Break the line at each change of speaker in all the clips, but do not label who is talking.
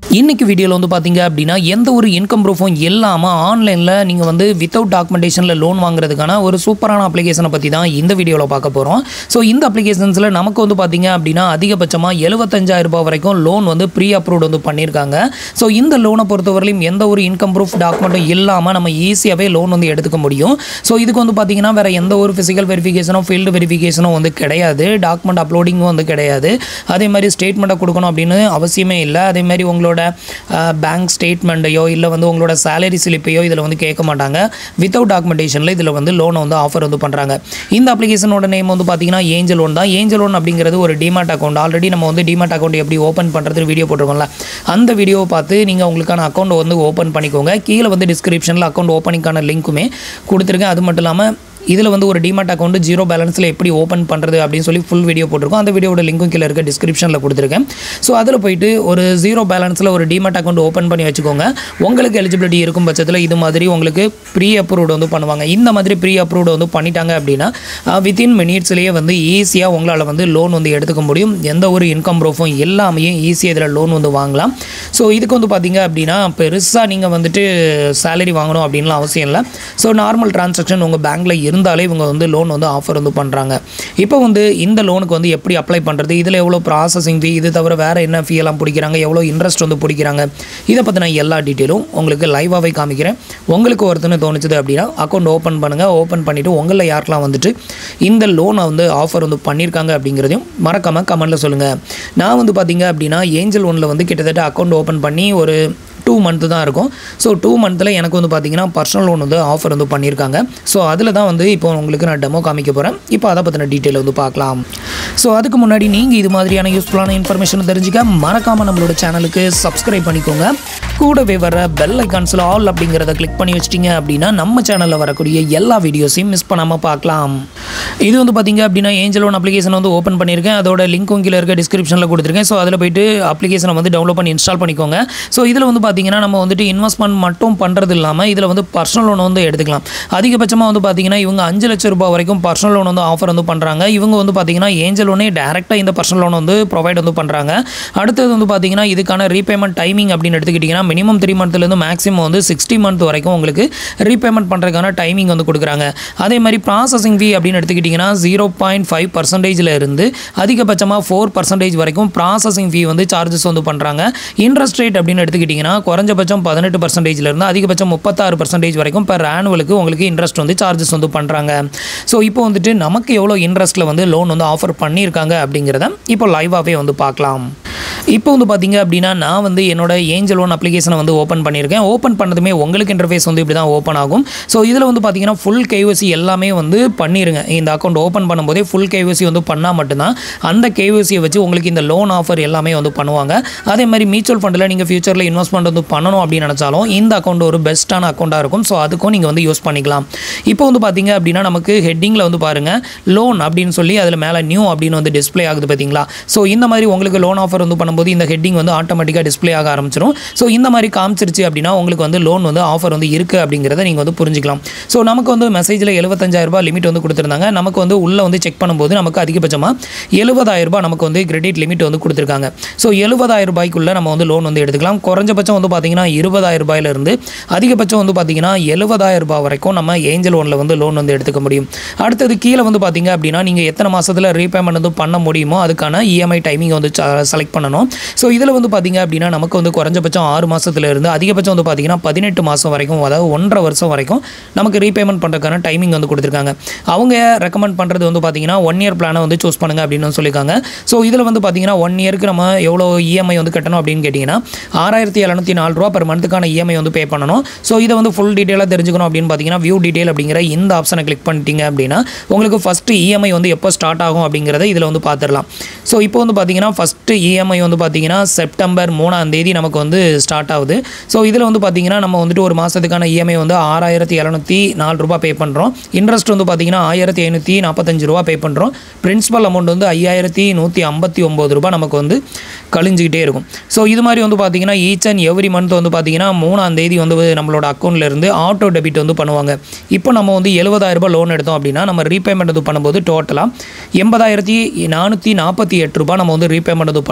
இன்னைக்கு வீடியோவில் வந்து பார்த்தீங்க அப்படின்னா எந்த ஒரு இன்கம் ப்ரூஃபும் இல்லாமல் ஆன்லைனில் நீங்கள் வந்து வித்தவுட் டாக்குமெண்டேஷனில் லோன் வாங்குறதுக்கான ஒரு சூப்பரான அப்ளிகேஷனை பற்றி தான் இந்த வீடியோவில் பார்க்க போகிறோம் ஸோ இந்த அப்ளிகேஷன்ஸில் நமக்கு வந்து பார்த்தீங்க அப்படின்னா அதிகபட்சமாக எழுபத்தஞ்சாயிரம் ரூபாய் வரைக்கும் லோன் வந்து ப்ரீ அப்ரூவ்ட் வந்து பண்ணியிருக்காங்க ஸோ இந்த லோனை பொறுத்தவரையிலும் எந்த ஒரு இன்கம் ப்ரூஃப் டாக்குமெண்ட்டும் இல்லாமல் நம்ம ஈஸியாகவே லோன் வந்து எடுத்துக்க முடியும் ஸோ இதுக்கு வந்து பார்த்தீங்கன்னா வேறு எந்த ஒரு ஃபிசிக்கல் வெரிஃபிகேஷனோ ஃபீல்டு வெரிஃபிகேஷனோ வந்து கிடையாது டாக்குமெண்ட் அப்லோடிங்கும் வந்து கிடையாது அதே மாதிரி ஸ்டேட்மெண்ட்டை கொடுக்கணும் அப்படின்னு அவசியமே இல்லை அதே மாதிரி உங்களோட பேங்க் ஸ்டேட்மெண்ட்டையோ இல்லை வந்து உங்களோட சேலரி ஸ்லிப்பையோ இதில் வந்து கேட்க மாட்டாங்க வித்தவுட் டாக்குமெண்டேஷனில் இதில் வந்து லோனை வந்து ஆஃபர் வந்து பண்ணுறாங்க இந்த அப்ளிகேஷனோட நேம் வந்து பார்த்தீங்கன்னா ஏஞ்சல் லோன் தான் ஏஞ்சல் லோன் அப்படிங்கிறது ஒரு டிமாட் அக்கௌண்ட் ஆல்ரெடி நம்ம வந்து டிமாட் அக்கௌண்ட் எப்படி ஓப்பன் பண்ணுறது வீடியோ போட்டிருக்கோம்ல அந்த வீடியோவை பார்த்து நீங்கள் உங்களுக்கான அக்கௌண்ட் வந்து ஓப்பன் பண்ணிக்கோங்க கீழே வந்து டிஸ்கிரிப்ஷனில் அக்கௌண்ட் ஓப்பனிங்கான லிங்க்குமே கொடுத்துருக்கேன் அது மட்டும் இல்லாமல் இதில் வந்து ஒரு டிமாட் அக்கௌண்ட் ஜீரோ பேலன்ஸில் எப்படி ஓப்பன் பண்ணுறது அப்படின்னு சொல்லி ஃபுல் வீடியோ போட்டிருக்கோம் அந்த வீடியோட லிங்க்கும் கீழே இருக்க டிஸ்கிரிப்ஷனில் கொடுத்துருக்கேன் ஸோ அதில் போயிட்டு ஒரு ஜீரோ பேலன்ஸில் ஒரு டிமாட் அக்கௌண்ட் ஓப்பன் பண்ணி வச்சுக்கோங்க உங்களுக்கு எலிஜிபிலிட்டி இருக்கும் பட்சத்தில் இது மாதிரி உங்களுக்கு ப்ரீ அப்ரூவ்டு வந்து பண்ணுவாங்க இந்த மாதிரி ப்ரீ அப்ரூவ்டு வந்து பண்ணிட்டாங்க அப்படின்னா வித்தின் மினிட்ஸ்லேயே வந்து ஈஸியாக உங்களால் வந்து லோன் வந்து எடுத்துக்க முடியும் எந்த ஒரு இன்கம் ப்ரூஃபும் எல்லாமே ஈஸியாக இதில் லோன் வந்து வாங்கலாம் ஸோ இதுக்கு வந்து பார்த்தீங்க அப்படின்னா பெருசாக நீங்கள் வந்துட்டு சேலரி வாங்கணும் அப்படின்லாம் அவசியம் இல்லை ஸோ நார்மல் டிரான்சாக்ஷன் உங்கள் பேங்க்கில் இருந்தாலே இவங்க வந்து லோன் வந்து ஆஃபர் வந்து பண்ணுறாங்க இப்போ வந்து இந்த லோனுக்கு வந்து எப்படி அப்ளை பண்ணுறது இதில் எவ்வளோ ப்ராசஸிங் ஃபீ இது தவிர வேறு என்ன ஃபீ எல்லாம் பிடிக்கிறாங்க எவ்வளோ இன்ட்ரெஸ்ட் வந்து பிடிக்கிறாங்க இதை பற்றின எல்லா டீட்டெயிலும் உங்களுக்கு லைவாகவே காமிக்கிறேன் உங்களுக்கு ஒருத்தன்னு தோணுச்சுது அப்படின்னா அக்கௌண்ட் ஓப்பன் பண்ணுங்கள் ஓப்பன் பண்ணிவிட்டு உங்களில் யாருக்கெல்லாம் வந்துட்டு இந்த லோனை வந்து ஆஃபர் வந்து பண்ணியிருக்காங்க அப்படிங்கிறதையும் மறக்காமல் கமெண்ட்டில் சொல்லுங்கள் நான் வந்து பார்த்தீங்க அப்படின்னா ஏஞ்சல் ஒனில் வந்து கிட்டத்தட்ட அக்கௌண்ட் ஓப்பன் பண்ணி ஒரு டூ மந்த்து தான் இருக்கும் ஸோ டூ மந்த்தில் எனக்கு வந்து பார்த்தீங்கன்னா பர்சனல் லோன் வந்து ஆஃபர் வந்து பண்ணியிருக்காங்க ஸோ அதில் தான் வந்து இப்போ உங்களுக்கு நான் டெமோ காமிக்க போகிறேன் இப்போ அதை பற்றின டீட்டெயில் வந்து பார்க்கலாம் ஸோ அதுக்கு முன்னாடி நீங்கள் இது மாதிரியான யூஸ்ஃபுல்லான இன்ஃபர்மேஷன் தெரிஞ்சுக்க மறக்காமல் நம்மளோட சேனலுக்கு சப்ஸ்கிரைப் பண்ணிக்கோங்க கூடவே வர பெல் ஐக்கான்ஸில் ஆல் அப்படிங்கிறத கிளிக் பண்ணி வச்சிட்டிங்க அப்படின்னா நம்ம சேனலில் வரக்கூடிய எல்லா வீடியோஸையும் மிஸ் பண்ணாமல் பார்க்கலாம் இது வந்து பார்த்தீங்க அப்படின்னா ஏஞ்சல் லோன் அப்ளிகேஷன் வந்து ஓப்பன் பண்ணியிருக்கேன் அதோட லிங்க்கும் கீழே இருக்க டிஸ்கிரிப்ஷனில் கொடுத்துருக்கேன் ஸோ அதில் போயிட்டு அப்ளிகேஷனை வந்து டவுன்லோட் பண்ணி இன்ஸ்டால் பண்ணிக்கோங்க ஸோ இதில் வந்து பார்த்தீங்கன்னா நம்ம வந்துட்டு இன்வெஸ்ட்மெண்ட் மட்டும் பண்ணுறது இல்லாமல் இதில் வந்து பர்சனல் லோன் வந்து எடுத்துக்கலாம் அதிகபட்சமாக வந்து பார்த்தீங்கன்னா இவங்க அஞ்சு லட்சம் ரூபாய் வரைக்கும் பர்சனல் லோன் வந்து ஆஃபர் வந்து பண்ணுறாங்க இவங்க வந்து பார்த்தீங்கன்னா ஏஞ்சல் லோனே டேரெக்டாக இந்த பர்சனல் லோன் வந்து ப்ரொவைட் வந்து பண்ணுறாங்க அடுத்தது வந்து பார்த்தீங்கன்னா இதுக்கான ரீபேமெண்ட் டைமிங் அப்படின்னு எடுத்துக்கிட்டிங்கன்னா மினிமம் த்ரீ மந்த்லேருந்து மேக்ஸிமம் வந்து சிக்ஸ்டி மந்த் வரைக்கும் உங்களுக்கு ரீபேமெண்ட் பண்ணுறதுக்கான டைமிங் வந்து கொடுக்குறாங்க அதே மாதிரி ப்ராசஸிங் ஃபீ அப்படின்னு எடுத்துக்கிட்டிங்கன்னா ஜீரோ பாயிண்ட் ஃபைவ் பர்சன்டேஜில் இருந்து அதிகபட்சமாக ஃபோர் பர்சன்டேஜ் வரைக்கும் ப்ராசஸிங் ஃபீ வந்து சார்ஜஸ் வந்து பண்ணுறாங்க இன்ட்ரெஸ்ட் ரேட் அப்படின்னு எடுத்துக்கிட்டிங்கன்னா குறைஞ்சபட்சம் பதினெட்டு பர்சன்டேஜ்லேருந்து அதிகபட்சம் முப்பத்தாறு பர்சன்டேஜ் வரைக்கும் per ஆனுவலுக்கு உங்களுக்கு இன்ட்ரெஸ்ட் வந்து சார்ஜஸ் வந்து பண்ணுறாங்க ஸோ இப்போ வந்துட்டு நமக்கு எவ்வளோ இன்ட்ரெஸ்ட்டில் வந்து லோன் வந்து ஆஃபர் பண்ணியிருக்காங்க அப்படிங்கிறத இப்போ லைவாகவே வந்து பார்க்கலாம் இப்போ வந்து பார்த்தீங்க அப்படின்னா நான் வந்து என்னோட ஏஞ்சல் லோன் அப்ளிகேஷனை வந்து ஓப்பன் பண்ணியிருக்கேன் ஓப்பன் பண்ணதுமே உங்களுக்கு இன்டர்ஃபேஸ் வந்து இப்படி தான் ஓப்பன் ஆகும் ஸோ இதில் வந்து பார்த்தீங்கன்னா ஃபுல் கேஒசி எல்லாமே வந்து பண்ணிடுங்க இந்த அக்கௌண்ட் ஓப்பன் பண்ணும்போதே ஃபுல் கேஒசி வந்து பண்ணால் மட்டும்தான் அந்த கேஒசியை வச்சு உங்களுக்கு இந்த லோன் ஆஃபர் எல்லாமே வந்து பண்ணுவாங்க அதே மாதிரி மியூச்சுவல் ஃபண்டில் நீங்கள் ஃபியூச்சரில் இன்வெஸ்ட்மெண்ட் வந்து பண்ணணும் அப்படின்னு நினச்சாலும் இந்த அக்கௌண்ட் ஒரு பெஸ்ட்டான அக்கௌண்ட்டாக இருக்கும் ஸோ அதுக்கும் நீங்கள் வந்து யூஸ் பண்ணிக்கலாம் இப்போ வந்து பார்த்தீங்க அப்படின்னா நமக்கு ஹெட்டிங்கில் வந்து பாருங்கள் லோன் அப்படின்னு சொல்லி அதில் மேலே நியூ அப்படின்னு வந்து டிஸ்ப்ளே ஆகுது பார்த்தீங்களா ஸோ இந்த மாதிரி உங்களுக்கு லோன் ஆஃபர் வந்து பண்ணும்போது இந்த ஹெட்டிங் வந்து ஆட்டோமேட்டிக்காக டிஸ்ப்ளே ஆக ஆரம்பிச்சிடும் ஸோ இந்த மாதிரி காமிச்சிருச்சு அப்படின்னா உங்களுக்கு வந்து லோன் வந்து ஆஃபர் வந்து இருக்குது அப்படிங்கிறத நீங்கள் வந்து புரிஞ்சுக்கலாம் ஸோ நமக்கு வந்து மெசேஜில் எழுபத்தஞ்சாயிரம் ரூபாய் லிமிட் வந்து கொடுத்துருந்தாங்க நமக்கு வந்து உள்ளே வந்து செக் பண்ணும்போது நமக்கு அதிகபட்சமாக எழுபதாயிரம் ரூபாய் நமக்கு வந்து கிரெடிட் லிமிட் வந்து கொடுத்துருக்காங்க ஸோ எழுபதாயிரம் ரூபாய்க்குள்ளே நம்ம வந்து லோன் வந்து எடுத்துக்கலாம் குறைஞ்சபட்சம் வந்து பார்த்தீங்கன்னா இருபதாயிரம் ரூபாயிலிருந்து அதிகபட்சம் வந்து பார்த்தீங்கன்னா எழுபதாயிரம் ரூபாய் வரைக்கும் நம்ம ஏஞ்சல் லோனில் வந்து லோன் வந்து எடுத்துக்க முடியும் அடுத்தது கீழே வந்து பார்த்தீங்க அப்படின்னா நீங்கள் எத்தனை மாதத்தில் ரீபேமெண்ட் வந்து பண்ண முடியுமோ அதுக்கான இஎம்ஐ டைமிங் வந்து செலக்ட் பண்ணணும் ஸோ இதில் வந்து பார்த்தீங்க அப்படின்னா நமக்கு வந்து குறைஞ்சபட்சம் ஆறு மாதத்துல இருந்து அதிகபட்சம் வந்து பார்த்தீங்கன்னா பதினெட்டு மாதம் வரைக்கும் அதாவது ஒன்றரை வருஷம் வரைக்கும் நமக்கு ரீபேமெண்ட் பண்ணுறதுக்கான டைமிங் வந்து கொடுத்துருக்காங்க அவங்க ரெக்கமெண்ட் பண்ணுறது வந்து பார்த்தீங்கன்னா ஒன் இயர் பிளானை வந்து சூஸ் பண்ணுங்க அப்படின்னு சொல்லியிருக்காங்க ஸோ இதில் வந்து பார்த்தீங்கன்னா ஒன் இயருக்கு நம்ம எவ்வளோ இஎம்ஐ வந்து கட்டணும் அப்படின்னு கேட்டிங்கன்னா ஆறாயிரத்தி எழுநூத்தி நாலு ரூபா per மந்த்துக்கான இஎம்ஐ வந்து பே பண்ணணும் ஸோ இதை வந்து ஃபுல் டீட்டெயிலாக தெரிஞ்சுக்கணும் அப்படின்னு பார்த்தீங்கன்னா வியூ டீட்டெயில் அப்படிங்கிற இந்த ஆப்ஷனை கிளிக் பண்ணிட்டீங்க அப்படின்னா உங்களுக்கு ஃபஸ்ட்டு இஎம்ஐ வந்து எப்போ ஸ்டார்ட் ஆகும் அப்படிங்கிறத இதில் வந்து பார்த்துடலாம் ஸோ இப்போ வந்து பார்த்தீங்கன்னா ஃபஸ்ட்டு இஎம்ஐ வந்து பார்த்தீங்கன்னா செப்டம்பர் மூணாம் தேதி நமக்கு வந்து ஸ்டார்ட் ஆகுது ஸோ இதில் வந்து பார்த்தீங்கன்னா நம்ம வந்துட்டு ஒரு மாதத்துக்கான இஎம்ஐ வந்து ஆறாயிரத்தி எழுநூற்றி நாலு ரூபா பே பண்ணுறோம் இன்ட்ரெஸ்ட் வந்து பார்த்தீங்கன்னா ஆயிரத்தி ஐநூற்றி நாற்பத்தஞ்சு ரூபா பே பண்ணுறோம் பிரின்சிபல் அமௌண்ட் வந்து ஐயாயிரத்தி நூற்றி ஐம்பத்தி ஒம்பது ரூபா நமக்கு வந்து கழிஞ்சிக்கிட்டே இருக்கும் ஸோ இது மாதிரி வந்து பார்த்தீங்கன்னா ஈச் அண்ட் எவ்ரி மந்த் வந்து பார்த்தீங்கன்னா மூணாம் தேதி வந்து நம்மளோட அக்கௌண்ட்ல இருந்து ஆட்டோ டெபிட் வந்து பண்ணுவாங்க இப்போ நம்ம வந்து 70000 ரூபாய் லோன் எடுத்தோம் அப்படின்னா நம்ம ரீபேமெண்ட் வந்து பண்ணும்போது டோட்டலாக எண்பதாயிரத்தி நானூற்றி நாற்பத்தி எட்டு ரூபாய் நம்ம வந்து ரீபேமெண்ட் வந்து பண்ணுறோம்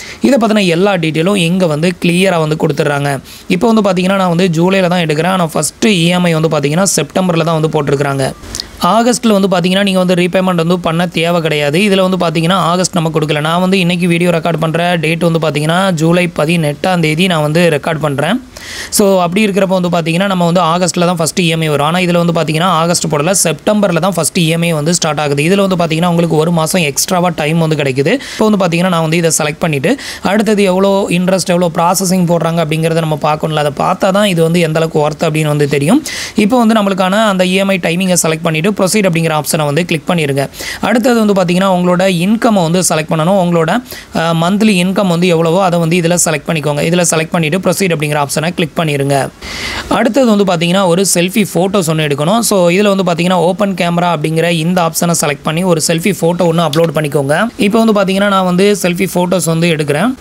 இதை பற்றின எல்லா டீட்டெயிலும் இங்கே வந்து கிளியராக வந்து கொடுத்துட்றாங்க இப்போ வந்து பார்த்தீங்கன்னா நான் வந்து ஜூலையில் தான் எடுக்கிறேன் ஆனால் ஃபஸ்ட்டு இஎம்ஐ வந்து பார்த்தீங்கன்னா செப்டம்பரில் தான் வந்து போட்டிருக்கிறாங்க ஆகஸ்ட்டில் வந்து பார்த்தீங்கன்னா நீங்கள் வந்து ரீபேமெண்ட் வந்து பண்ண தேவை கிடையாது இதில் வந்து பார்த்தீங்கன்னா ஆகஸ்ட் நம்ம கொடுக்கல நான் வந்து இன்றைக்கி வீடியோ ரெக்கார்ட் பண்ணுற டேட் வந்து பார்த்தீங்கன்னா ஜூலை பதினெட்டாம் தேதி நான் வந்து ரெக்கார்ட் பண்ணுறேன் ஸோ அப்படி இருக்கிறப்ப வந்து பார்த்தீங்கன்னா நம்ம வந்து ஆகஸ்ட்டில் தான் ஃபஸ்ட்டு இஎம்ஐ வரும் ஆனால் இதில் வந்து பார்த்தீங்கன்னா ஆகஸ்ட் போடல செப்டம்பரில் தான் ஃபஸ்ட்டு இஎம்ஐ வந்து ஸ்டார்ட் ஆகுது இதில் வந்து பார்த்தீங்கன்னா உங்களுக்கு ஒரு மாதம் எக்ஸ்ட்ராவாக டைம் வந்து கிடைக்குது இப்போ வந்து பார்த்தீங்கன்னா நான் வந்து இதை செலக்ட் பண்ணிவிட்டு அடுத்தது எவ்வளோ இன்ட்ரெஸ்ட் எவ்வளோ ப்ராசஸிங் போடுறாங்க அப்படிங்கிறத நம்ம பார்க்கணும்ல அதை பார்த்தா தான் இது வந்து எந்த அளவுக்கு ஒர்த் அப்படின்னு வந்து தெரியும் இப்போ வந்து நம்மளுக்கான அந்த இஎம்ஐ டைமிங்கை செலக்ட் பண்ணிவிட்டு ப்ரொசீட் அப்படிங்கிற ஆப்ஷனை வந்து கிளிக் பண்ணிடுங்க அடுத்தது வந்து பார்த்தீங்கன்னா உங்களோட இன்கம்மை வந்து செலக்ட் பண்ணணும் உங்களோட மந்த்லி இன்கம் வந்து எவ்வளவோ அதை வந்து இதில் செலக்ட் பண்ணிக்கோங்க இதில் செலக்ட் பண்ணிவிட்டு ப்ரொசீட் அப்படிங்கிற ஆப்ஷனை கிளிக் பண்ணிடுங்க அடுத்தது வந்து பார்த்தீங்கன்னா ஒரு செல்ஃபி ஃபோட்டோஸ் ஒன்று எடுக்கணும் ஸோ இதில் வந்து பார்த்தீங்கன்னா ஓப்பன் கேமரா அப்படிங்கிற இந்த ஆப்ஷனை செலக்ட் பண்ணி ஒரு செல்ஃபி ஃபோட்டோ ஒன்று அப்லோட் பண்ணிக்கோங்க இப்போ வந்து பார்த்தீங்கன்னா நான் வந்து செல்ஃபி ஃபோட்டோஸ் வந்து எடுக்கிறேன்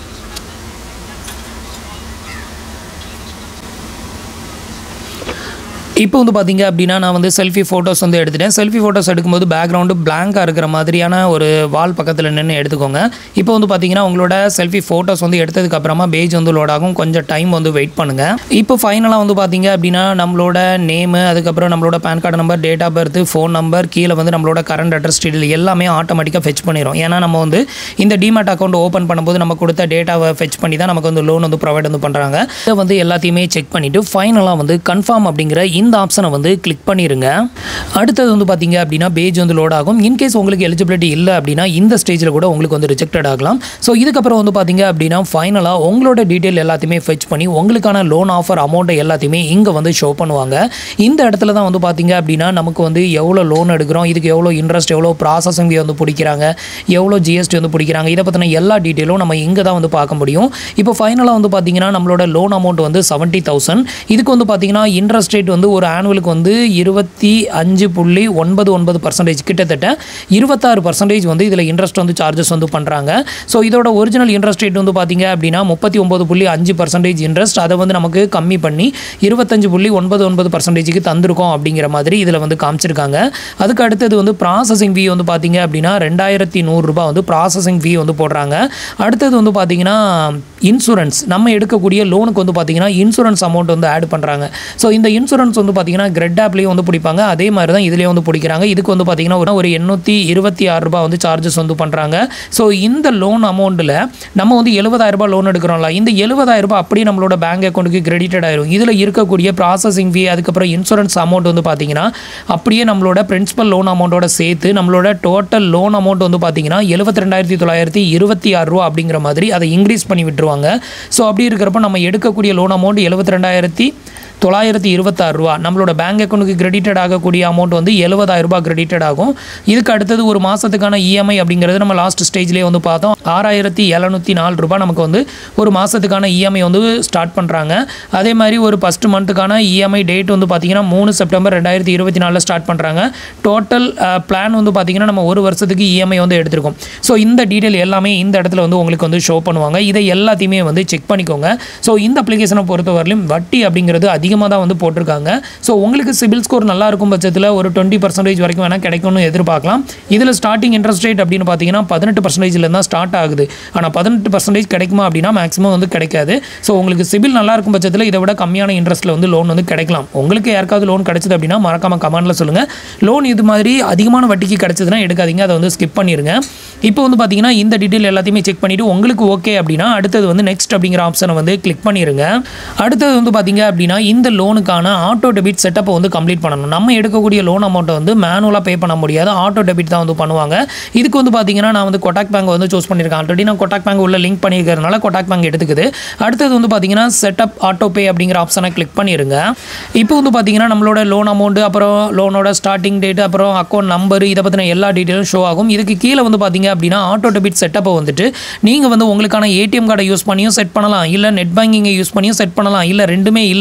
இப்போ வந்து பார்த்தீங்க அப்படின்னா நான் வந்து செல்ஃபி ஃபோட்டோஸ் வந்து எடுத்துட்டேன் செல்ஃபி ஃபோட்டோஸ் எடுக்கும்போது பேக்ரவுண்டு பிளாங்காக இருக்கிற மாதிரியான ஒரு வால் பக்கத்தில் நின்று எடுத்துக்கோங்க இப்போ வந்து பார்த்தீங்கன்னா உங்களோட செல்ஃபி ஃபோட்டோஸ் வந்து எடுத்ததுக்கு அப்புறமா பேஜ் வந்து லோட் ஆகும் கொஞ்சம் டைம் வந்து வெயிட் பண்ணுங்கள் இப்போ ஃபைனலாக வந்து பார்த்தீங்க அப்படின்னா நம்மளோட நேமு அதுக்கப்புறம் நம்மளோட PAN card number date of birth phone number கீழே வந்து நம்மளோட கரண்ட் அட்ரஸ் டீட்டெயில் எல்லாமே ஆட்டோமேட்டிக்காக ஃபெச் பண்ணிடும் ஏன்னா நம்ம வந்து இந்த டிமேட் அக்கௌண்ட் ஓப்பன் பண்ணும்போது நம்ம கொடுத்த டேட்டாவை ஃபெச் பண்ணி தான் நமக்கு வந்து லோன் வந்து ப்ரொவைட் வந்து பண்ணுறாங்க இதை வந்து எல்லாத்தையுமே செக் பண்ணிவிட்டு ஃபைனலாக வந்து கன்ஃபார்ம் அப்படிங்கிற இந்த ஆப்ஷனை வந்து கிளிக் பண்ணிடுங்க அடுத்தது வந்து பார்த்தீங்க அப்படின்னா பேஜ் வந்து லோட் ஆகும் இன்கேஸ் உங்களுக்கு எலிஜிபிலிட்டி இல்லை அப்படின்னா இந்த ஸ்டேஜில் கூட உங்களுக்கு வந்து ரிஜெக்டட் ஆகலாம் ஸோ இதுக்கப்புறம் வந்து பார்த்தீங்க அப்படின்னா ஃபைனலாக உங்களோட டீட்டெயில் எல்லாத்தையுமே ஃபெச் பண்ணி உங்களுக்கான லோன் ஆஃபர் அமௌண்ட்டை எல்லாத்தையுமே இங்கே வந்து ஷோ பண்ணுவாங்க இந்த இடத்துல தான் வந்து பார்த்தீங்க அப்படின்னா நமக்கு வந்து எவ்வளோ லோன் எடுக்கிறோம் இதுக்கு எவ்வளோ இன்ட்ரெஸ்ட் எவ்வளோ ப்ராசஸிங் வந்து பிடிக்கிறாங்க எவ்வளோ ஜிஎஸ்டி வந்து பிடிக்கிறாங்க இதை பற்றின எல்லா டீட்டெயிலும் நம்ம இங்கே தான் வந்து பார்க்க முடியும் இப்போ ஃபைனலாக வந்து பார்த்தீங்கன்னா நம்மளோட லோன் அமௌண்ட் வந்து செவன்ட்டி தௌசண்ட் இதுக்கு வந்து பார்த்தீங்கன்னா இன்ட்ரெஸ்ட் ரேட் வந்து ஒரு ஆனுவலுக்கு வந்து இருபத்தி அஞ்சு புள்ளி ஒன்பது ஒன்பது பர்சன்டேஜ் கிட்டத்தட்ட இருபத்தாறு பர்சன்டேஜ் வந்து இதில் இன்ட்ரெஸ்ட் வந்து சார்ஜஸ் வந்து பண்ணுறாங்க ஸோ இதோட ஒரிஜினல் இன்ட்ரெஸ்ட் ரேட் வந்து பார்த்தீங்க அப்படின்னா முப்பத்தி ஒம்பது புள்ளி அஞ்சு பர்சன்டேஜ் இன்ட்ரெஸ்ட் அதை வந்து நமக்கு கம்மி பண்ணி இருபத்தஞ்சு புள்ளி ஒன்பது ஒன்பது பர்சன்டேஜுக்கு தந்திருக்கோம் அப்படிங்கிற மாதிரி இதில் வந்து காமிச்சிருக்காங்க அதுக்கு அடுத்தது வந்து ப்ராசஸிங் ஃபீ வந்து பார்த்தீங்க அப்படின்னா ரெண்டாயிரத்தி நூறுரூபா வந்து ப்ராசஸிங் ஃபீ வந்து போடுறாங்க அடுத்தது வந்து பார்த்தீங்கன்னா இன்சூரன்ஸ் நம்ம எடுக்கக்கூடிய லோனுக்கு வந்து பார்த்தீங்கன்னா இன்சூரன்ஸ் அமௌண்ட் வந்து ஆட் பண்ணுறாங்க ஸோ இந்த இன்சூரன்ஸ் வந்து பார்த்தீங்கன்னா கிரெட் ஆப்லேயும் வந்து பிடிப்பாங்க அதே மாதிரி தான் இதுலேயும் வந்து பிடிக்கிறாங்க இதுக்கு வந்து பார்த்தீங்கன்னா ஒரு ஒரு எண்ணூற்றி இருபத்தி ஆறு ரூபாய் வந்து சார்ஜஸ் வந்து பண்ணுறாங்க ஸோ இந்த லோன் அமௌண்ட்டில் நம்ம வந்து எழுபதாயிரம் ரூபாய் லோன் எடுக்கிறோம்ல இந்த எழுபதாயிரம் ரூபாய் அப்படியே நம்மளோட பேங்க் அக்கௌண்ட்டுக்கு கிரெடிட்டட் ஆயிரும் இதில் இருக்கக்கூடிய ப்ராசஸிங் ஃபீ அதுக்கப்புறம் இன்சூரன்ஸ் அமௌண்ட் வந்து பார்த்தீங்கன்னா அப்படியே நம்மளோட பிரின்சிபல் லோன் அமௌண்ட்டோட சேர்த்து நம்மளோட டோட்டல் லோன் அமௌண்ட் வந்து பார்த்தீங்கன்னா எழுபத்தி ரெண்டாயிரத்தி தொள்ளாயிரத்தி இருபத்தி ஆறு ரூபா அப்படிங்கிற மாதிரி அதை இன்க்ரீஸ் பண்ணி விட்டுருவாங்க ஸோ அப்படி இருக்கிறப்ப நம்ம எடுக்கக்கூடிய லோன் அமௌண்ட் எழுபத்தி ரெண்டாயிரத்தி தொள்ளாயிரத்தி இருபத்தாறு ரூபா நம்மளோட பேங்க் அக்கௌண்ட்டுக்கு கிரெடிட்டட் ஆகக்கூடிய அமௌண்ட் வந்து எழுபதாயிரம் ரூபாய் கிரெடிட்டட் ஆகும் இதுக்கு அடுத்தது ஒரு மாதத்துக்கான இஎம்ஐ அப்படிங்கிறது நம்ம லாஸ்ட் ஸ்டேஜ்லேயே வந்து பார்த்தோம் ஆறாயிரத்தி எழுநூற்றி நாலு ரூபாய் நமக்கு வந்து ஒரு மாதத்துக்கான இஎம்ஐ வந்து ஸ்டார்ட் பண்ணுறாங்க அதே மாதிரி ஒரு ஃபஸ்ட் மந்த்துக்கான இஎம்ஐ டேட் வந்து பார்த்தீங்கன்னா மூணு செப்டம்பர் ரெண்டாயிரத்தி இருபத்தி நாலில் ஸ்டார்ட் பண்ணுறாங்க டோட்டல் பிளான் வந்து பார்த்தீங்கன்னா நம்ம ஒரு வருஷத்துக்கு இஎம்ஐ வந்து எடுத்திருக்கோம் ஸோ இந்த டீட்டெயில் எல்லாமே இந்த இடத்துல வந்து உங்களுக்கு வந்து ஷோ பண்ணுவாங்க இதை எல்லாத்தையுமே வந்து செக் பண்ணிக்கோங்க ஸோ இந்த அப்ளிகேஷனை பொறுத்தவரையிலும் வட்டி அப்படிங்கிறது அதிகமாக தான் வந்து போட்டிருக்காங்க ஸோ உங்களுக்கு சிபில் ஸ்கோர் நல்லா இருக்கும் பட்சத்தில் ஒரு டுவெண்ட்டி பர்சன்டேஜ் வரைக்கும் வேணால் கிடைக்கும்னு எதிர்பார்க்கலாம் இதில் ஸ்டார்டிங் இன்ட்ரெஸ்ட் ரேட் அப்படின்னு பார்த்தீங்கன்னா பதினெட்டு பர்சன்டேஜில் தான் ஸ்டார்ட் ஆகுது ஆனால் பதினெட்டு பர்சன்டேஜ் கிடைக்குமா அப்படின்னா மேக்ஸிமம் வந்து கிடைக்காது ஸோ உங்களுக்கு சிபில் நல்லா இருக்கும் பட்சத்தில் இதை விட கம்மியான இன்ட்ரெஸ்ட்டில் வந்து லோன் வந்து கிடைக்கலாம் உங்களுக்கு யாருக்காவது லோன் கிடைச்சது அப்படின்னா மறக்காம கமெண்ட்டில் சொல்லுங்கள் லோன் இது மாதிரி அதிகமான வட்டிக்கு கிடைச்சதுன்னா எடுக்காதீங்க அதை வந்து ஸ்கிப் பண்ணிடுங்க இப்போ வந்து பார்த்தீங்கன்னா இந்த டீட்டெயில் எல்லாத்தையுமே செக் பண்ணிவிட்டு உங்களுக்கு ஓகே அப்படின்னா அடுத்தது வந்து நெக்ஸ்ட் அப்படிங்கிற ஆப்ஷனை வந்து கிளிக் பண்ணிடுங்க அடுத்தது வந்து பார்த்தீங்க அப்படின்னா இந்த லோனுக்கான ஆட்டோ டெபிட் செட்டப்பை வந்து கம்ப்ளீட் பண்ணணும் நம்ம எடுக்கக்கூடிய லோன் அமௌண்ட்டை வந்து மேனுவலாக பே பண்ண முடியாது ஆட்டோ டெபிட் தான் வந்து பண்ணுவாங்க இதுக்கு வந்து பார்த்தீங்கன்னா நான் வந்து கொட்டாக் பேங்க் வந்து சூஸ் பண்ணியிருக்கேன் ஆல்ரெடி நான் கொட்டாக் பேங்க் உள்ள லிங்க் பண்ணியிருக்கிறதுனால கொட்டாக் பேங்க் எடுத்துக்குது அடுத்தது வந்து பார்த்தீங்கன்னா செட்டப் ஆட்டோ பே அப்படிங்கிற ஆப்ஷனை கிளிக் பண்ணிடுங்க இப்போ வந்து பார்த்தீங்கன்னா நம்மளோட லோன் அமௌண்ட் அப்புறம் லோனோட ஸ்டார்டிங் டேட் அப்புறம் அக்கௌண்ட் நம்பர் இதை பற்றின எல்லா டீட்டெயிலும் ஷோ ஆகும் இதுக்கு கீழே வந்து பார்த்தீங்க அப்படின்னா ஆட்டோ டெபிட் செட்டப்பை வந்துட்டு நீங்கள் வந்து உங்களுக்கான ஏடிஎம் கார்டை யூஸ் பண்ணியும் செட் பண்ணலாம் இல்லை நெட் பேங்கிங்கை யூஸ் பண்ணியும் செட் பண்ணலாம் இல்லை ரெண்டுமே இல்லை என்கிட்ட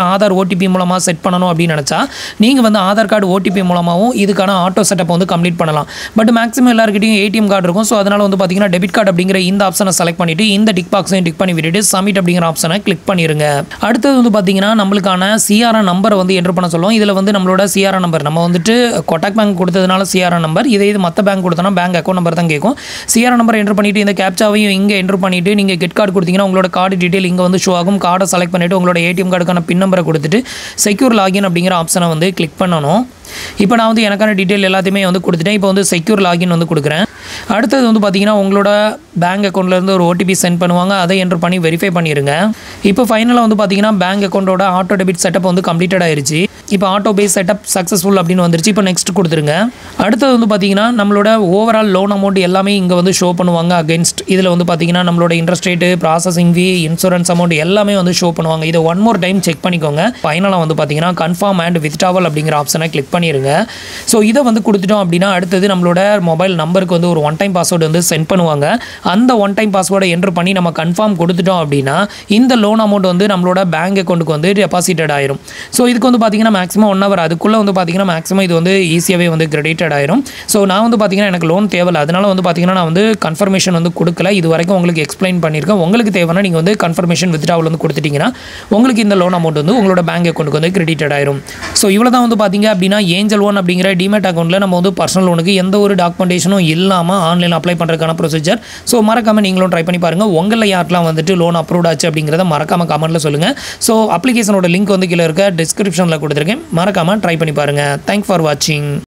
ஆதார் ஓடிபி மூலமாக செட் பண்ணணும் அப்படின்னு நினச்சா நீங்கள் வந்து ஆதார் கார்டு ஓடிபி மூலமாகவும் இதுக்கான ஆட்டோ செட்டப் வந்து கம்ப்ளீட் பண்ணலாம் பட் மேக்ஸிமம் எல்லாருக்கிட்டையும் ஏடிஎம் கார்டு இருக்கும் ஸோ அதனால் வந்து பார்த்தீங்கன்னா டெபிட் கார்டு அப்படிங்கிற இந்த ஆப்ஷனை செலக்ட் பண்ணிவிட்டு இந்த டிக் பாக்ஸையும் டிக் பண்ணி விட்டுட்டு சப்மிட் அப்படிங்கிற ஆப்ஷனை கிளிக் பண்ணிடுங்க அடுத்தது வந்து பார்த்தீங்கன்னா நம்மளுக்கான சிஆர்ஆர் நம்பரை வந்து என்ட்ரு பண்ண சொல்லுவோம் இதில் வந்து நம்மளோட சிஆர்ஆர் நம்பர் நம்ம வந்துட்டு கொட்டாக் பேங்க் கொடுத்ததுனால சிஆர்ஆர் நம்பர் இதே இது மற்ற பேங்க் கொடுத்தோன்னா பேங்க் அக்கௌண்ட் நம்பர் தான் கேட்கும் சிஆர்ஆர் நம்பர் என்ட்ரு பண்ணிவிட்டு இந்த கேப்சாவையும் இங்கே என்ட்ரு பண்ணிவிட்டு நீங்கள் கெட் கார்டு கொடுத்தீங்கன்னா உங்களோட கார்டு டீட்டெயில் இங்கே வந்து ஷோ ஆகும் கார்டை செலக்ட் பண்ணிவிட்டு உங்களோட ஏடிஎம் கார்டுக்கான பின் நம்பரை கொடுத்துட்டு செக்யூர் லாகின் அப்படிங்கிற ஆப்ஷனை வந்து கிளிக் பண்ணணும் இப்போ நான் வந்து எனக்கான டீட்டெயில் எல்லாத்தையுமே வந்து கொடுத்துட்டேன் இப்போ வந்து செக்யூர் லாகின் வந்து கொடுக்குறேன் அடுத்தது வந்து பார்த்தீங்கன்னா உங்களோட பேங்க் அக்கௌண்ட்லேருந்து ஒரு ஓடிபி சென்ட் பண்ணுவாங்க அதை என்ட்ரு பண்ணி வெரிஃபை பண்ணிடுங்க இப்போ ஃபைனலாக வந்து பார்த்தீங்கன்னா பேங்க் அக்கௌண்ட்டோட ஆட்டோ டெபிட் செட்டப் வந்து கம்ப்ளீட்டட் ஆயிருச்சு இப்போ ஆட்டோ பேஸ் செட்டப் சக்ஸஸ்ஃபுல் அப்படின்னு வந்துருச்சு இப்போ நெக்ஸ்ட் கொடுத்துருங்க அடுத்தது வந்து பார்த்தீங்கன்னா நம்மளோட ஓவரால் லோன் அமௌண்ட் எல்லாமே இங்கே வந்து ஷோ பண்ணுவாங்க அகேன்ஸ்ட் இதில் வந்து பார்த்தீங்கன்னா நம்மளோட interest rate processing fee insurance amount எல்லாமே வந்து ஷோ பண்ணுவாங்க இதை ஒன் மோர் டைம் செக் பண்ணிக்கோங்க ஃபைனலாக வந்து பார்த்தீங்கன்னா கன்ஃபார்ம் அண்ட் வித்ட்ராவல் அப்படிங்கிற ஆப்ஷனை கிளிக் பண்ணிடுங்க ஸோ இதை வந்து கொடுத்துட்டோம் அப்படின்னா அடுத்தது நம்மளோட மொபைல் நம்பருக்கு வந்து ஒரு ஒன் டைம் பாஸ்வேர்டு வந்து சென்ட் பண்ணுவாங்க அந்த ஒன் டைம் பாஸ்வேர்டை என்ட்ரு பண்ணி நம்ம கன்ஃபார்ம் கொடுத்துட்டோம் அப்படின்னா இந்த லோன் அமௌண்ட் வந்து நம்மளோட பேங்க் அக்கௌண்ட்டுக்கு வந்து டெபாசிட்டட் ஆயிரும் ஸோ இதுக்கு வந்து பார்த்தீங்கன்னா மேக்ஸிமம் ஒன் ஹவர் அதுக்குள்ளே வந்து பார்த்தீங்கன்னா மேக்ஸிமம் இது வந்து ஈஸியாகவே வந்து கிரெடிட்டட் ஆயிரும் ஸோ நான் வந்து பார்த்தீங்கன்னா எனக்கு லோன் தேவையில்ல அதனால வந்து பார்த்தீங்கன்னா நான் வந்து கன்ஃபர்மேஷன் வந்து கொடுக்கல இது வரைக்கும் உங்களுக்கு எக்ஸ்பிளைன் பண்ணியிருக்கேன் உங்களுக்கு தேவைன்னா நீங்கள் வந்து கன்ஃபர்மேஷன் வித்ட்ராவல் வந்து கொடுத்துட்டீங்கன்னா உங்களுக்கு இந்த லோன் அமௌண்ட் வந்து உங்களோட பேங்க் அக்கௌண்ட்டுக்கு வந்து கிரெடிட்டட் ஆயிரும் ஸோ இவ்வளோ தான் வந்து பார்த்தீங்க அப்படின்னா ஏஞ்சல் ஒன் அப்படிங்கிற டிமேட் அக்கௌண்ட்டில் நம்ம வந்து பர்சனல் லோனுக்கு எந்த ஒரு டாக்குமெண்டேஷனும் இல்லாமல் ஆன்லைனில் அப்ளை பண்ணுறதுக்கான ப்ரொசீஜர் ஸோ மறக்காமல் நீங்களும் ட்ரை பண்ணி பாருங்கள் உங்களில் யாருக்கெல்லாம் வந்துட்டு லோன் அப்ரூவ் ஆச்சு அப்படிங்கிறத மறக்காமல் கமெண்ட்டில் சொல்லுங்கள் ஸோ அப்ளிகேஷனோட லிங்க் வந்து கீழே இருக்க டிஸ்கிரிப்ஷனில் கொடுத்துருக்கேன் மறக்காமல் ட்ரை பண்ணி பாருங்கள் தேங்க் ஃபார் வாட்சிங்